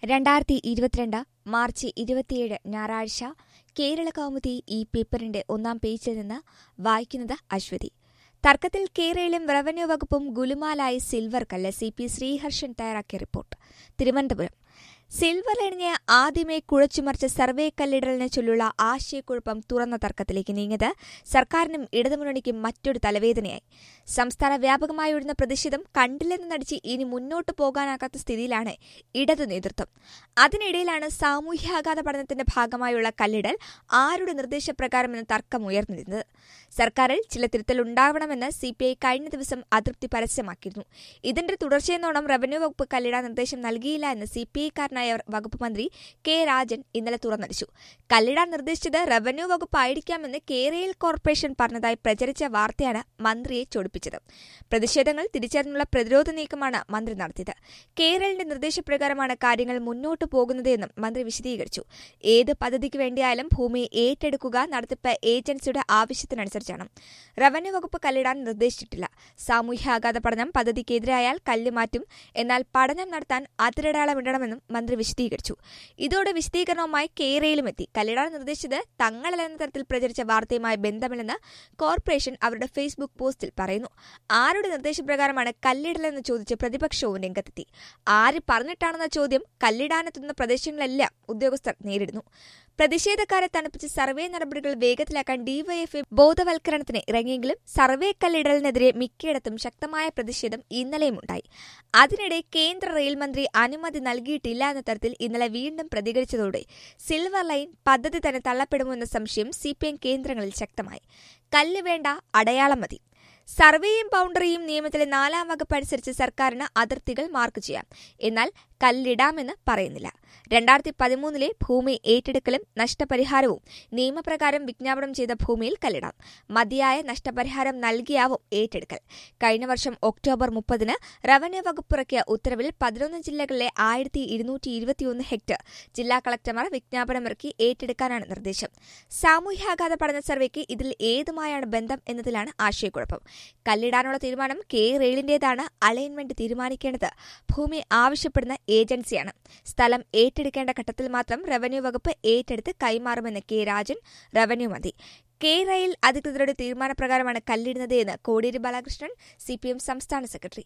രണ്ടായിരത്തി ഇരുപത്തിരണ്ട് മാർച്ച് ഇരുപത്തിയേഴ് ഞായറാഴ്ച കേരള കൗമുദി ഈ പേപ്പറിന്റെ ഒന്നാം പേജിൽ നിന്ന് വായിക്കുന്നത് അശ്വതി തർക്കത്തിൽ കേരളയും റവന്യൂ വകുപ്പും ഗുലുമാലായി സിൽവർ കല്ല് സി പി ശ്രീഹർഷൻ തയ്യാറാക്കിയ റിപ്പോർട്ട് തിരുവനന്തപുരം സിൽവർ എണിഞ്ഞ് ആദ്യമേ കുഴച്ചുമറിച്ച സർവേ കല്ലിടലിനെ ചൊല്ലുള്ള ആശയക്കുഴപ്പം തുറന്ന തർക്കത്തിലേക്ക് നീങ്ങിയത് സർക്കാരിനും ഇടതുമുന്നണിക്കും മറ്റൊരു തലവേദനയായി സംസ്ഥാന വ്യാപകമായി ഉയർന്ന പ്രതിഷേധം കണ്ടില്ലെന്ന് നടിച്ച് ഇനി മുന്നോട്ടു പോകാനാകാത്ത സ്ഥിതിയിലാണ് ഇടതു നേതൃത്വം അതിനിടയിലാണ് സാമൂഹ്യാഘാത പഠനത്തിന്റെ ഭാഗമായുള്ള കല്ലിടൽ ആരുടെ നിർദ്ദേശപ്രകാരമെന്ന് തർക്കം ഉയർന്നിരുന്നത് സർക്കാരിൽ ചില തിരുത്തലുണ്ടാവണമെന്ന് സിപിഐ കഴിഞ്ഞ ദിവസം അതൃപ്തി പരസ്യമാക്കിയിരുന്നു ഇതിന്റെ തുടർച്ചയെന്നോണം റവന്യൂ വകുപ്പ് കല്ലിടാൻ നിർദ്ദേശം നൽകിയില്ല എന്ന് സിപിഐക്കാരനായ വകുപ്പ് മന്ത്രി കെ രാജൻ ഇന്നലെ തുറന്നടിച്ചു കല്ലിടാൻ നിർദ്ദേശിച്ചത് റവന്യൂ വകുപ്പ് ആയിരിക്കാമെന്ന് കേരയിൽ കോർപ്പറേഷൻ പറഞ്ഞതായി പ്രചരിച്ച വാർത്തയാണ് മന്ത്രിയെ ചൊടിപ്പിച്ചത് പ്രതിഷേധങ്ങൾ തിരിച്ചറിഞ്ഞുള്ള പ്രതിരോധ നീക്കമാണ് മന്ത്രി നടത്തിയത് കേരളിന്റെ നിർദ്ദേശപ്രകാരമാണ് കാര്യങ്ങൾ മുന്നോട്ടു പോകുന്നതെന്നും മന്ത്രി വിശദീകരിച്ചു ഏത് പദ്ധതിക്ക് വേണ്ടിയായാലും ഭൂമി ഏറ്റെടുക്കുക നടത്തിപ്പ് ഏജൻസിയുടെ ആവശ്യത്തിനനുസരിച്ചാണ് റവന്യൂ വകുപ്പ് കല്ലിടാൻ നിർദ്ദേശിച്ചിട്ടില്ല സാമൂഹ്യാഘാത പഠനം പദ്ധതിക്കെതിരായാൽ കല്ല് മാറ്റും എന്നാൽ പഠനം നടത്താൻ അതിരടയാളമിടണമെന്നും മന്ത്രി വിശദീകരിച്ചു ഇതോടെ വിശദീകരണവുമായി കേരളയിലും എത്തി കല്ലിടാൻ നിർദ്ദേശിച്ചത് തങ്ങളല്ലെന്ന തരത്തിൽ പ്രചരിച്ച വാർത്തയുമായി ബന്ധമില്ലെന്ന് കോർപ്പറേഷൻ അവരുടെ ഫേസ്ബുക്ക് പോസ്റ്റിൽ പറയുന്നു ആരുടെ നിർദ്ദേശപ്രകാരമാണ് കല്ലിടലെന്ന് ചോദിച്ച് പ്രതിപക്ഷവും രംഗത്തെത്തി ആര് പറഞ്ഞിട്ടാണെന്ന ചോദ്യം കല്ലിടാനെത്തുന്ന പ്രദേശങ്ങളെല്ലാം ഉദ്യോഗസ്ഥർ നേരിടുന്നു പ്രതിഷേധക്കാരെ തണുപ്പിച്ച് സർവേ നടപടികൾ വേഗത്തിലാക്കാൻ ഡിവൈഎഫ്ഐ ബോധവൽക്കരണത്തിന് ഇറങ്ങിയെങ്കിലും സർവേ കല്ലിടലിനെതിരെ മിക്കയിടത്തും ശക്തമായ പ്രതിഷേധം ഇന്നലെയുമുണ്ടായി അതിനിടെ കേന്ദ്ര റെയിൽ മന്ത്രി അനുമതി നൽകിയിട്ടില്ല എന്ന തരത്തിൽ ഇന്നലെ വീണ്ടും പ്രതികരിച്ചതോടെ സിൽവർ ലൈൻ പദ്ധതി തന്നെ തള്ളപ്പെടുമോ എന്ന സംശയം സിപിഎം കേന്ദ്രങ്ങളിൽ ശക്തമായി കല്ല് വേണ്ട അടയാളം മതി സർവേയും ബൗണ്ടറിയും നിയമത്തിലെ നാലാം വകുപ്പ് അനുസരിച്ച് സർക്കാരിന് അതിർത്തികൾ മാർക്ക് ചെയ്യാം എന്നാൽ കല്ലിടാമെന്ന് പറയുന്നില്ല രണ്ടായിരത്തി പതിമൂന്നിലെ ഭൂമി ഏറ്റെടുക്കലും നഷ്ടപരിഹാരവും നിയമപ്രകാരം വിജ്ഞാപനം ചെയ്ത ഭൂമിയിൽ കല്ലിടാം മതിയായ നഷ്ടപരിഹാരം നൽകിയാവും ഏറ്റെടുക്കൽ കഴിഞ്ഞ വർഷം ഒക്ടോബർ മുപ്പതിന് റവന്യൂ വകുപ്പ് ഇറക്കിയ ഉത്തരവിൽ പതിനൊന്ന് ജില്ലകളിലെ ആയിരത്തി ഇരുന്നൂറ്റി ഇരുപത്തിയൊന്ന് ഹെക്ടർ ജില്ലാ കളക്ടർമാർ വിജ്ഞാപനമിറക്കി ഏറ്റെടുക്കാനാണ് നിർദ്ദേശം സാമൂഹ്യാഘാത പഠന സർവേക്ക് ഇതിൽ ഏതുമായാണ് ബന്ധം എന്നതിലാണ് ആശയക്കുഴപ്പം കല്ലിടാനുള്ള തീരുമാനം കെ റെയിലിന്റേതാണ് അലൈൻമെന്റ് തീരുമാനിക്കേണ്ടത് ഭൂമി ആവശ്യപ്പെടുന്ന ഏജൻസിയാണ് സ്ഥലം ഏറ്റെടുക്കേണ്ട ഘട്ടത്തിൽ മാത്രം റവന്യൂ വകുപ്പ് ഏറ്റെടുത്ത് കൈമാറുമെന്ന് കെ രാജൻ റവന്യൂ മന്ത്രി കെ റെയിൽ അധികൃതരുടെ തീരുമാനപ്രകാരമാണ് കല്ലിടുന്നത് എന്ന് കോടിയേരി ബാലകൃഷ്ണൻ സിപിഎം സംസ്ഥാന സെക്രട്ടറി